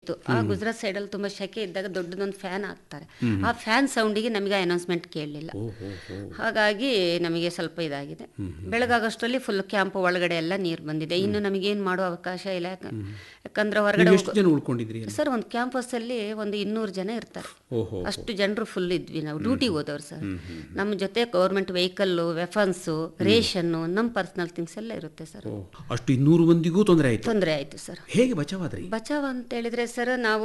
ಇತ್ತು ಆ ಗುಜರಾತ್ ಸೈಡಲ್ಲಿ ತುಂಬ ಶೆಕೆ ಇದ್ದಾಗ ದೊಡ್ಡದೊಂದು ಫ್ಯಾನ್ ಹಾಕ್ತಾರೆ ಆ ಫ್ಯಾನ್ ಸೌಂಡಿಗೆ ನಮಗೆ ಅನೌನ್ಸ್ಮೆಂಟ್ ಕೇಳಲಿಲ್ಲ ಹಾಗಾಗಿ ನಮಗೆ ಸ್ವಲ್ಪ ಇದಾಗಿದೆ ಬೆಳಗಾಗಷ್ಟರಲ್ಲಿ ಫುಲ್ ಕ್ಯಾಂಪ್ ಒಳಗಡೆ ಎಲ್ಲ ನೀರು ಬಂದಿದೆ ಇನ್ನು ನಮಗೇನು ಮಾಡೋ ಅವಕಾಶ ಇಲ್ಲ ಯಾಕ- ಯಾಕಂದ್ರೆ ಹೊರಗಡೆ ನೀವು ಎಷ್ಟು ಜನ ಉಳ್ಕೊಂಡಿದ್ರಿ ಅಲ್ಲಿ? ಸರ್ ಒಂದು ಕ್ಯಾಂಪಸ್ಸಲ್ಲಿ ಒಂದು ಇನ್ನೂರು ಜನ ಇರ್ತಾರೆ ಓಹೋ ಅಷ್ಟು ಜನರು ಫುಲ್ ಇದ್ವಿ ನಾವು ಡ್ಯೂಟಿಗೆ ಹೋದವ್ರು ಸರ್ ನಮ್ಮ ಜೊತೆ ಗೌರ್ಮೆಂಟ್ ವೆಹಿಕಲ್ಲು ವೆಫನ್ಸು ರೇಷನ್ನು ನಮ್ಮ ಪರ್ಸನಲ್ ಥಿಂಗ್ಸ್ ಎಲ್ಲ ಇರುತ್ತೆ ಸರ್ ಓ, ಅಷ್ಟು ಇನ್ನೂರು ಮಂದಿಗೂ ತೊಂದರೆ ಆಯ್ತು ತೊಂದರೆ ಆಯಿತು ಸರ್ ಹೇಗೆ ಬಚಾವಾದ್ರಿ ಬಚಾವ್ ಅಂತ ಹೇಳಿದ್ರೆ ಸರ್ ನಾವು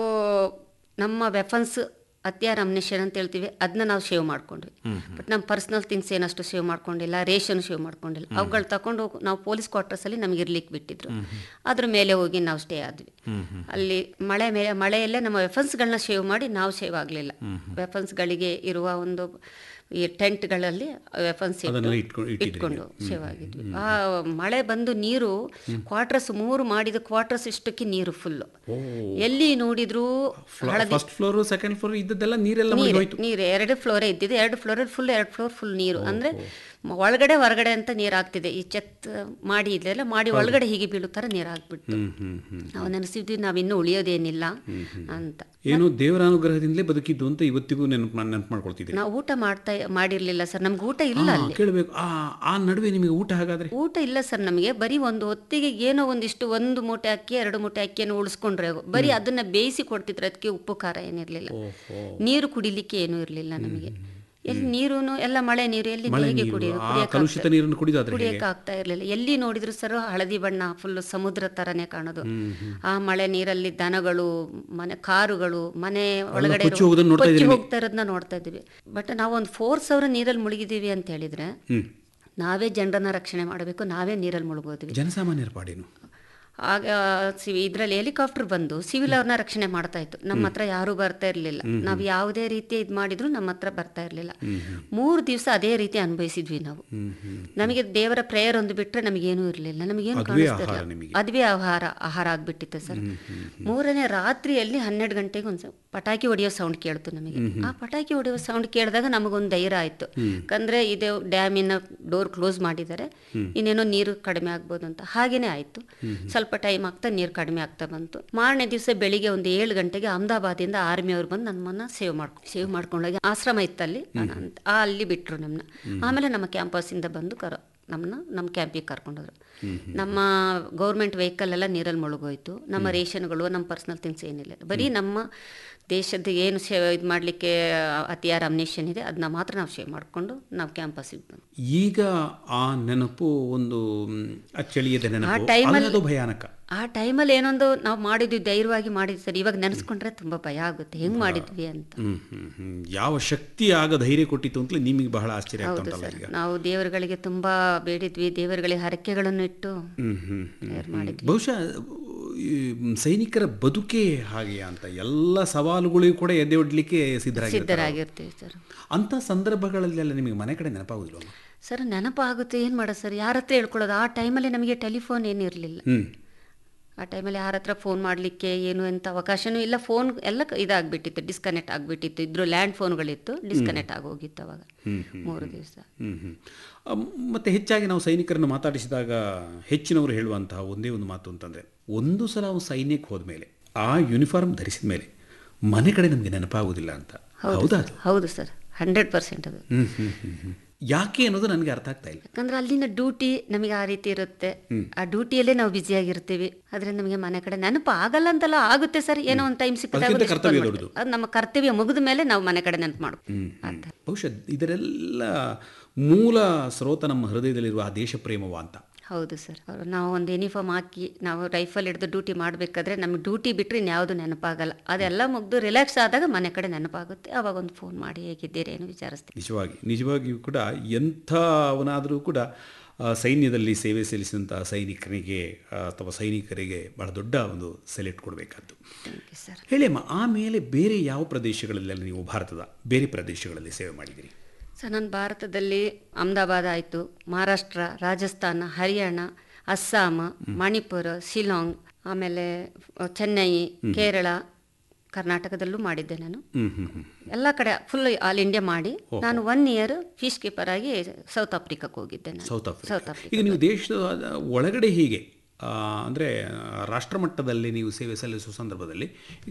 ನಮ್ಮ ವೆಫನ್ಸ್ ಹತ್ಯಾರ ಅಮ್ನೇಷನ್ ಅಂತ ಹೇಳ್ತೀವಿ ಅದನ್ನ ನಾವು ಸೇವ್ ಮಾಡ್ಕೊಂಡ್ವಿ ಬಟ್ ನಮ್ಮ ಪರ್ಸನಲ್ ಥಿಂಗ್ಸ್ ಏನಷ್ಟು ಸೇವ್ ಮಾಡ್ಕೊಂಡಿಲ್ಲ ರೇಷನ್ ಸೇವ್ ಮಾಡ್ಕೊಂಡಿಲ್ಲ ಅವುಗಳು ತಗೊಂಡು ಹೋಗ್- ನಾವು ಪೊಲೀಸ್ ಕ್ವಾರ್ಟರ್ಸಲ್ಲಿ ನಮಗೆ ಇರ್ಲಿಕ್ಕೆ ಬಿಟ್ಟಿದ್ರು ಅದ್ರ ಮೇಲೆ ಹೋಗಿ ನಾವು ಸ್ಟೇ ಆದ್ವಿ ಅಲ್ಲಿ ಮಳೆ ಮೇಲೆ ಮಳೆಯಲ್ಲೇ ನಮ್ಮ ವೆಫನ್ಸ್ಗಳನ್ನ ಸೇವ್ ಮಾಡಿ ನಾವು ಸೇವ್ ಆಗಲಿಲ್ಲ ವೆಫನ್ಸ್ಗಳಿಗೆ ಇರುವ ಒಂದು ಈ ಟೆಂಟ್ಗಳಲ್ಲಿ ವೆಫನ್ಸ್ ಅದನ್ನೆಲ್ಲ ಇಟ್ಕೊಂಡು- ಇಟ್ಟಿದ್ರಿ ಇಟ್ಕೊಂಡು ಸೇವ್ ಆಗಿದ್ವಿ ಆ ಮಳೆ ಬಂದು ನೀರು ಕ್ವಾರ್ಟರ್ಸ್ ಮೂರು ಮಾಡಿದ ಕ್ವಾರ್ಟರ್ಸ್ ಇಷ್ಟಕ್ಕೆ ನೀರು ಫುಲ್ಲು ಎಲ್ಲಿ ನೋಡಿದ್ರು ಹಳದಿ ಫಸ್ಟ್ ಫ್ಲೋರ್ ಸೆಕೆಂಡ್ ಫ್ಲೋರ್ ಇದ್ದದ್ದೆಲ್ಲ ನೀರೆಲ್ಲ ಮುಳುಗಿ ನೀರು ಹೋಯ್ತು ನೀರು ಎರಡು ಫ್ಲೋರೇ ಇದ್ದಿದೆ ಎರಡು ಫ್ಲೋರಲ್ಲಿ ಫುಲ್ ಎರಡು ಫ್ಲೋರ್ ಫುಲ್ ನೀರು ಅಂದ್ರೆ ಮ- ಒಳಗಡೆ ಹೊರಗಡೆ ಅಂತ ನೀರು ಆಗ್ತಿದೆ ಈ ಚೆತ್ ಮಾಡಿ ಇದೆಲ್ಲ ಮಾಡಿ ಒಳಗಡೆ ಹೀಗೆ ಬೀಳೋ ಥರ ನೀರು ಆಗ್ಬಿಟ್ಟು ಹ್ಮ್ ಹ್ಮ್ ಹ್ಮ್ ನಾವು ನೆನೆಸಿದ್ವಿ ನಾವಿನ್ನೂ ಉಳಿಯೋದೇನಿಲ್ಲ ಅಂತ ಏನೋ ದೇವರ ಅನುಗ್ರಹದಿಂದಲೇ ಬದುಕಿದ್ದು ಅಂತ ಇವತ್ತಿಗೂ ನೆನಪು ನೆನಪು ಮಾಡ್ಕೊಳ್ತಿದ್ರಿ ನಾವು ಊಟ ಮಾಡ್ತಾ ಮಾಡಿರ್ಲಿಲ್ಲ ಸರ್ ನಮ್ಗೆ ಊಟ ಇಲ್ಲ ಹಾ, ಅಲ್ಲಿ ಕೇಳಬೇಕು ಆ ಆ ನಡುವೆ ನಿಮಗೆ ಊಟ ಹಾಗಾದ್ರೆ ಊಟ ಇಲ್ಲ ಸರ್ ನಮಗೆ ಬರೀ ಒಂದು ಹೊತ್ತಿಗೆ ಏನೋ ಒಂದಿಷ್ಟು ಒಂದು ಮೂಟೆ ಅಕ್ಕಿ ಎರಡು ಮೂಟೆ ಅಕ್ಕಿಯನ್ನು ಉಳಿಸ್ಕೊಂಡ್ರೆ ಬರೀ ಅದನ್ನ ಬೇಯಿಸಿ ಕೊಡ್ತಿದ್ರು ಅದಕ್ಕೆ ಉಪ್ಪು ಖಾರ ಏನಿರಲಿಲ್ಲ ನೀರು ಕುಡಿಲಿಕ್ಕೆ ಏನೂ ಇರಲಿಲ್ಲ ನಮಗೆ ಎಲ್ಲಿ ನೀರು ಎಲ್ಲ ಮಳೆ ನೀರು ಎಲ್ಲಿ ಮಳೆ ಹೇಗೆ ನೀರು ಕುಡಿಯೋದು ಆ ಕುಡಿಯಕ್ಕೆ ಕಲುಷಿತ ನೀರನ್ನು ಕುಡಿದಾದ್ರೆ ಹೇಗೆ ಕುಡಿಯಕ್ಕೆ ಆಗ್ತಾ ಇರಲಿಲ್ಲ ಎಲ್ಲಿ ನೋಡಿದ್ರು ಸರ್ ಹಳದಿ ಬಣ್ಣ ಫುಲ್ ಸಮುದ್ರ ತರನೇ ಕಾಣೋದು ಆ ಮಳೆ ನೀರಲ್ಲಿ ದನಗಳು ಮನೆ ಕಾರುಗಳು ಮನೆ ಒಳಗಡೆ ಕೊಚ್ಚಿ ಹೋಗೋದನ್ನ ನೋಡ್ತಾ ಕೊಚ್ಚಿ ಇದ್ದೀರಿ ಹೋಗ್ತಾ ಇರೋದನ್ನ ನೋಡ್ತಾ ಇದ್ವಿ ಬಟ್ ನಾವು ಒಂದು ಫೋರ್ ಸಾವಿರ ನೀರಲ್ಲಿ ಮುಳುಗಿದೀವಿ ಅಂತ ಹೇಳಿದ್ರೆ ಹ್ಮ್ ನಾವೇ ಜನರನ್ನ ರಕ್ಷಣೆ ಮಾಡಬೇಕು ನಾವೇ ನೀರಲ್ಲಿ ಮುಳುಗೋದ್ವಿ ಜನಸಾಮಾನ್ಯರ ಪಾಡೇನು ಆಗ ಸಿವಿ ಇದರಲ್ಲಿ ಹೆಲಿಕಾಪ್ಟರ್ ಬಂದು ಸಿವಿಲ್ ಅವ್ರನ್ನ ರಕ್ಷಣೆ ಮಾಡ್ತಾ ಇತ್ತು ನಮ್ಮ ಹತ್ರ ಯಾರೂ ಬರ್ತಾ ಇರಲಿಲ್ಲ ನಾವು ಯಾವುದೇ ರೀತಿ ಇದು ಮಾಡಿದ್ರು ನಮ್ಮ ಹತ್ರ ಬರ್ತಾ ಇರಲಿಲ್ಲ ಮೂರು ದಿವಸ ಅದೇ ರೀತಿ ಅನುಭವಿಸಿದ್ವಿ ನಾವು ನಮಗೆ ದೇವರ ಪ್ರೇಯರ್ ಒಂದು ಬಿಟ್ಟರೆ ನಮಗೇನೂ ಇರಲಿಲ್ಲ ನಮಗೇನು ಅದುವೇ ಕಾಣಿಸ್ತಾ ಆಹಾರ ಇರಲಿಲ್ಲ ನಿಮಗೆ. ಅದುವೇ ಆಹಾರ ಆಹಾರ ಆಗ್ಬಿಟ್ಟಿತ್ತು ಸರ್ ಮೂರನೇ ರಾತ್ರಿಯಲ್ಲಿ ಹನ್ನೆರಡು ಗಂಟೆಗೆ ಒಂದು ಪಟಾಕಿ ಹೊಡೆಯೋ ಸೌಂಡ್ ಕೇಳ್ತು ನಮಗೆ ಆ ಪಟಾಕಿ ಹೊಡೆಯೋ ಸೌಂಡ್ ಕೇಳಿದಾಗ ನಮಗೊಂದು ಧೈರ್ಯ ಆಯಿತು ಯಾಕಂದ್ರೆ ಇದು ಡ್ಯಾಮಿನ ಡೋರ್ ಕ್ಲೋಸ್ ಮಾಡಿದ್ದಾರೆ ಇನ್ನೇನೋ ನೀರು ಕಡಿಮೆ ಆಗ್ಬೋದು ಅಂತ ಹಾಗೇನೆ ಆಯಿತು ಸ್ವಲ್ಪ ಟೈಮ್ ಆಗ್ತಾ ನೀರು ಕಡಿಮೆ ಆಗ್ತಾ ಬಂತು ಮಾರನೇ ದಿವಸ ಬೆಳಿಗ್ಗೆ ಒಂದು ಏಳು ಗಂಟೆಗೆ ಅಹಮದಾಬಾದಿಂದ ಆರ್ಮಿಯವ್ರು ಬಂದು ನಮ್ಮನ್ನ ಸೇವ್ ಮಾಡ್ಕೊಂಡು ಸೇವ್ ಮಾಡ್ಕೊಂಡೋಗಿ ಆಶ್ರಮ ಇತ್ತಲ್ಲಿ ಅಂತ ಆ ಅಲ್ಲಿ ಬಿಟ್ಟರು ನಮ್ಮನ್ನ ಆಮೇಲೆ ನಮ್ಮ ಕ್ಯಾಂಪಸ್ಸಿಂದ ಬಂದು ಕರ ನಮ್ಮನ್ನ ನಮ್ಮ ಕ್ಯಾಂಪಿಗೆ ಕರ್ಕೊಂಡೋದ್ರು ನಮ್ಮ ಗೌರ್ಮೆಂಟ್ ವೆಹಿಕಲ್ ಎಲ್ಲ ನೀರಲ್ಲಿ ಮುಳುಗೋಯ್ತು ನಮ್ಮ ರೇಷನ್ಗಳು ನಮ್ಮ ಪರ್ಸನಲ್ ಥಿಂಗ್ಸ್ ಏನಿಲ್ಲ ಬರೀ ನಮ್ಮ ದೇಶದ ಏನು ಸೇವೆ ಇದು ಮಾಡಲಿಕ್ಕೆ ಅತಿಯಾರ ಅಮ್ನೇಷನ್ ಇದೆ ಅದನ್ನ ಮಾತ್ರ ನಾವು ಸೇವ್ ಮಾಡಿಕೊಂಡು ನಾವು ಕ್ಯಾಂಪಸ್ಸಿಗೆ ಬಂದು ಈಗ ಆ ನೆನಪು ಒಂದು ಮ್, ಅಚ್ಚಳಿಯದ ನೆನಪು ಟೈಮಲ್ಲಿ- ಅದು ಭಯಾನಕ ಆ ಟೈಮಲ್ಲಿ ಏನೊಂದು ನಾವು ಮಾಡಿದ್ವಿ ಧೈರ್ಯವಾಗಿ ಮಾಡಿದ್ವಿ ಸರ್ ಇವಾಗ ನೆನೆಸ್ಕೊಂಡ್ರೆ ತುಂಬ ಭಯ ಆಗುತ್ತೆ ಹೆಂಗೆ ಮಾಡಿದ್ವಿ ಅಂತ ಹ್ಮ್ ಹ್ಮ್ ಹ್ಮ್ ಯಾವ ಶಕ್ತಿ ಆಗ ಧೈರ್ಯ ಕೊಟ್ಟಿತ್ತು ಅಂತಲೇ ನಿಮಗೆ ಬಹಳ ಆಶ್ಚರ್ಯ ಆಗ್ತಾ ಹೌದು ಉಂಟಲ್ಲ ಸರ್ ಈಗ ನಾವು ದೇವರುಗಳಿಗೆ ತುಂಬ ಬೇಡಿದ್ವಿ ದೇವರುಗಳಿಗೆ ಹರಕೆಗಳನ್ನು ಇಟ್ಟು ಹ್ಮ್ ಹ್ಮ್ ಹ್ಮ್. ಪ್ರೇಯರ್ ಮಾಡಿದ್ವಿ ಬಹುಶಃ ಈ ಸೈನಿಕರ ಬದುಕೇ ಹಾಗೆ ಅಂತ ಎಲ್ಲ ಸವಾಲುಗಳಿಗೂ ಕೂಡ ಎದೆ ಒಡ್ಲಿಕ್ಕೆ ಸಿದ್ಧರಾಗಿರ್ತಾರೆ ಸಿದ್ಧರಾಗಿರ್ತೀವಿ ಸರ್ ಅಂತ ಸಂದರ್ಭಗಳಲ್ಲೆಲ್ಲ ನಿಮಗೆ ಮನೆ ಕಡೆ ನೆನಪಾಗುದಿಲ್ಲ ಸರ್ ನೆನಪಾಗುತ್ತೆ ಏನು ಮಾಡೋದು ಸರ್ ಯಾರ ಹತ್ರ ಹೇಳ್ಕೊಳ್ಳೋದು ಆ ಟೈಮಲ್ಲಿ ನಮಗೆ ಟೆಲಿಫೋನ್ ಏನು ಇರಲಿಲ್ಲ ಹ್ಮ್ ಆ ಟೈಮಲ್ಲಿ ಯಾರ ಹತ್ರ ಫೋನ್ ಮಾಡಲಿಕ್ಕೆ ಏನು ಅಂತ ಅವಕಾಶನೂ ಇಲ್ಲ ಫೋನ್ ಎಲ್ಲ ಕ- ಇದಾಗ್ಬಿಟ್ಟಿತ್ತು ಡಿಸ್ಕನೆಕ್ಟ್ ಆಗಿಬಿಟ್ಟಿತ್ತು ಇದ್ರು ಲ್ಯಾಂಡ್ ಫೋನ್ಗಳಿತ್ತು ಡಿಸ್ಕನೆಕ್ಟ್ ಆಗೋಗಿತ್ತು ಅವಾಗ ಮೂರು ದಿವಸ ಹ್ಮ್ ಹ್ಮ್ ಅಮ್, ಮತ್ತೆ ಹೆಚ್ಚಾಗಿ ನಾವು ಸೈನಿಕರನ್ನು ಮಾತಾಡಿಸಿದಾಗ ಹೆಚ್ಚಿನವರು ಹೇಳುವಂತಹ ಒಂದೇ ಒಂದು ಮಾತು ಅಂತಂದ್ರೆ ಒಂದು ಸಲ ಅವ್ನು ಸೈನ್ಯಕ್ಕೆ ಹೋದ್ಮೇಲೆ ಆ ಯೂನಿಫಾರ್ಮ್ ಧರಿಸಿದ ಮೇಲೆ ಮನೆ ಕಡೆ ನಮಗೆ ನೆನಪಾಗುವುದಿಲ್ಲ ಅಂತ ಹೌದಾ ಅದು ಹೌದು ಸರ್ ಹಂಡ್ರೆಡ್ ಪರ್ಸೆಂಟ್ ಅದು ಹ್ಮ್ ಹ್ಮ್ ಹ್ಮ್ ಹ್ಮ್ ಯಾಕೆ ಅನ್ನೋದು ನನಗೆ ಅರ್ಥ ಆಗ್ತಾ ಇಲ್ಲ ಯಾಕಂದ್ರೆ ಅಲ್ಲಿನ ಡ್ಯೂಟಿ ನಮಗೆ ಆ ರೀತಿ ಇರುತ್ತೆ ಆ ಡ್ಯೂಟಿಯಲ್ಲೇ ನಾವು ಬ್ಯುಸಿಯಾಗಿರ್ತೀವಿ ಅದರಿಂದ ನಮಗೆ ಮನೆ ಕಡೆ ನೆನಪು ಆಗಲ್ಲ ಅಂತಲ್ಲ ಆಗುತ್ತೆ ಸರ್ ಏನೋ ಒಂದು ಟೈಮ್ ಅದಕ್ಕಿಂತ ಸಿಕ್ಕಿದಾಗ ಕರ್ತವ್ಯ ದೊಡ್ಡದು. ಅದು ನಮ್ಮ ಕರ್ತವ್ಯ ಮುಗಿದ ಮೇಲೆ ನಾವು ಮನೆ ಕಡೆ ನೆನಪು ಮಾಡು ಅಂತ ಬಹುಶಃ ಇದರೆಲ್ಲ ಮೂಲ ಸ್ರೋತ ನಮ್ಮ ಹೃದಯದಲ್ಲಿರುವ ಆ ದೇಶ ಪ್ರೇಮವ ಅಂತ ಹೌದು ಸರ್ ಅವ್ರು ನಾವು ಒಂದು ಯೂನಿಫಾರ್ಮ್ ಹಾಕಿ ನಾವು ರೈಫಲ್ ಹಿಡಿದು ಡ್ಯೂಟಿ ಮಾಡಬೇಕಾದ್ರೆ ನಮಗೆ ಡ್ಯೂಟಿ ಬಿಟ್ಟರೆ ಇನ್ಯಾವುದು ನೆನಪಾಗಲ್ಲ ಅದೆಲ್ಲ ಮುಗಿದು ರಿಲ್ಯಾಕ್ಸ್ ಆದಾಗ ಮನೆ ಕಡೆ ನೆನಪಾಗುತ್ತೆ ಅವಾಗ ಒಂದು ಫೋನ್ ಮಾಡಿ ಹೇಗಿದ್ದೀರಿ ಏನು ವಿಚಾರಿಸ್ತೀವಿ ನಿಜವಾಗಿ ನಿಜವಾಗಿಯೂ ಕೂಡ ಎಂಥ ಅವನಾದರೂ ಕೂಡ ಆ, ಸೈನ್ಯದಲ್ಲಿ ಸೇವೆ ಸಲ್ಲಿಸಿದಂಥ ಸೈನಿಕರಿಗೆ ಆ, ಅಥವಾ ಸೈನಿಕರಿಗೆ ಬಹಳ ದೊಡ್ಡ ಒಂದು ಸೆಲೆಕ್ಟ್ ಕೊಡಬೇಕಾದ್ದು ಥ್ಯಾಂಕ್ ಯು ಸರ್ ಹೇಳಿ ಅಮ್ಮ ಆಮೇಲೆ ಬೇರೆ ಯಾವ ಪ್ರದೇಶಗಳಲ್ಲೆಲ್ಲ ನೀವು ಭಾರತದ ಬೇರೆ ಪ್ರದೇಶಗಳಲ್ಲಿ ಸೇವೆ ಮಾಡಿದಿರಿ ಸರ್ ನಾನು ಭಾರತದಲ್ಲಿ ಅಹಮದಾಬಾದ್ ಆಯಿತು ಮಹಾರಾಷ್ಟ್ರ ರಾಜಸ್ಥಾನ ಹರಿಯಾಣ ಅಸ್ಸಾಂ ಮಣಿಪುರ ಶಿಲಾಂಗ್ ಆಮೇಲೆ ಅಹ್, ಚೆನ್ನೈ ಕೇರಳ ಕರ್ನಾಟಕದಲ್ಲೂ ಮಾಡಿದ್ದೆ ನಾನು ಹ್ಮ್ ಹ್ಮ್ ಹ್ಮ್ ಎಲ್ಲ ಕಡೆ ಫುಲ್ ಆಲ್ ಇಂಡಿಯಾ ಮಾಡಿ ನಾನು ಒನ್ ಇಯರ್ ಫಿಶ್ ಕೀಪರ್ ಆಗಿ ಸೌತ್ ಆಫ್ರಿಕಾಕ್ಕೆ ಹೋಗಿದ್ದೆ ನಾನು ಸೌತ್ ಆಫ್ರಿಕಾ ಸೌತ್ ಆಫ್ರಿಕಾ ಈಗ ನೀವು ದೇಶದ ಒಳಗಡೆ ಹೀಗೆ ಆ, ಅಂದ್ರೆ ರಾಷ್ಟ್ರ ಮಟ್ಟದಲ್ಲಿ ನೀವು ಸೇವೆ ಸಲ್ಲಿಸುವ ಸಂದರ್ಭದಲ್ಲಿ